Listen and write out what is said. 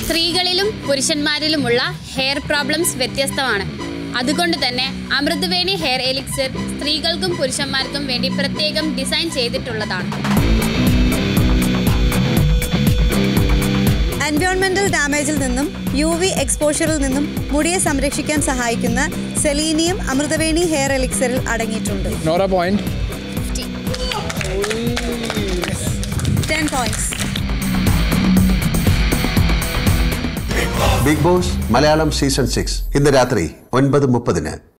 സ്ത്രീകളിലും പുരുഷന്മാരിലുമുള്ള hair problems വ്യത്യസ്തമാണ് അതുകൊണ്ട് തന്നെ അമൃതവേണി ഹെയർ എലിക്സിർ സ്ത്രീകൾക്കും പുരുഷന്മാർക്കും വേണ്ടി പ്രത്യേകം ഡിസൈൻ ചെയ്തിട്ടുള്ളതാണ് എൻവയോൺമെന്റൽ ഡാമേജിൽ നിന്നും യു വി എക്സ്പോഷറിൽ നിന്നും മുടിയെ സംരക്ഷിക്കാൻ സഹായിക്കുന്ന സെലീനിയം അമൃതവേണി ഹെയർ എലിക്സറിൽ അടങ്ങിയിട്ടുണ്ട് നോറ point ten points Bigg Boss Malayalam season six ഇന്ന് രാത്രി ഒൻപത് മുപ്പതിന്